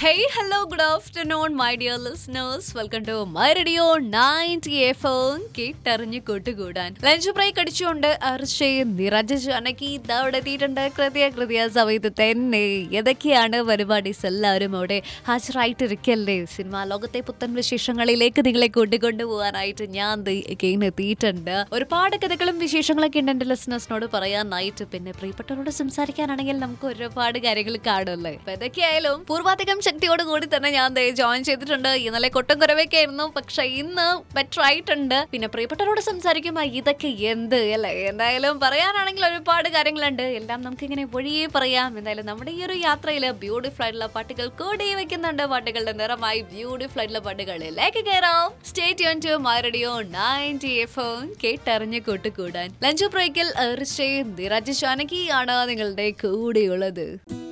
Hey, hello, good afternoon, my dear listeners. Welcome to my radio 90 FM. കേട്ടറിഞ്ഞ് കൂട്ടുകൂടാൻ lunch break അടിച്ചുകൊണ്ട് അർച്ചയും നിറഞ്ഞ ജാനകി ഇതാ അവിടെ എത്തിയിട്ടുണ്ട് കൃത്യ കൃത്യ സമയത്ത് തന്നെ ഏതൊക്കെയാണ് പരിപാടീസ് എല്ലാവരും അവിടെ ഹാജരായിട്ടിരിക്കല്ലേ സിനിമാ ലോകത്തെ പുത്തൻ വിശേഷങ്ങളിലേക്ക് നിങ്ങളെ കൂട്ടിക്കൊണ്ടു പോകാനായിട്ട് ഞാൻ ദേ again എത്തിയിട്ടുണ്ട് ഒരുപാട് കഥകളും വിശേഷങ്ങളൊക്കെ ഉണ്ട് എൻ്റെ ലിസണേഴ്സിനോട് പറയാനായിട്ട് പിന്നെ പ്രിയപ്പെട്ടവരോട് സംസാരിക്കാനാണെങ്കിൽ നമുക്ക് ഒരുപാട് കാര്യങ്ങൾ കാണുമല്ലേ അപ്പൊ ഇതൊക്കെയായാലും പൂർവാധികം ശക്തിയോട് കൂടി തന്നെ ഞാൻ ദേ ജോയിൻ ചെയ്തിട്ടുണ്ട് ഇന്നലെ കൊട്ടം കുറവൊക്കെ ആയിരുന്നു പക്ഷെ ഇന്ന് ബെറ്റർ ആയിട്ടുണ്ട് പിന്നെ പ്രിയപ്പെട്ടവരോട് സംസാരിക്കുമ്പോൾ ഇതൊക്കെ എന്ത് അല്ലേ എന്തായാലും പറയാനാണെങ്കിൽ ഒരുപാട് കാര്യങ്ങളുണ്ട് എല്ലാം നമുക്ക് ഇങ്ങനെ വഴിയേ പറയാം എന്തായാലും നമ്മുടെ ഈ ഒരു യാത്രയിൽ ബ്യൂട്ടിഫുൾ ആയിട്ടുള്ള പാട്ടുകൾ കൂടി വെക്കുന്നുണ്ട് പാട്ടുകളുടെ നിറമായി ബ്യൂട്ടിഫുൾ ആയിട്ടുള്ള പാട്ടുകളിലേക്ക് കയറാം സ്റ്റേറ്റ് യോൺ to my radio ninety F കേട്ടറിഞ്ഞ് കൂട്ടുകൂടാൻ ലഞ്ച് ബ്രേക്കിൽ നിരജ് ജാനകിയാണ് നിങ്ങളുടെ കൂടെയുള്ളത്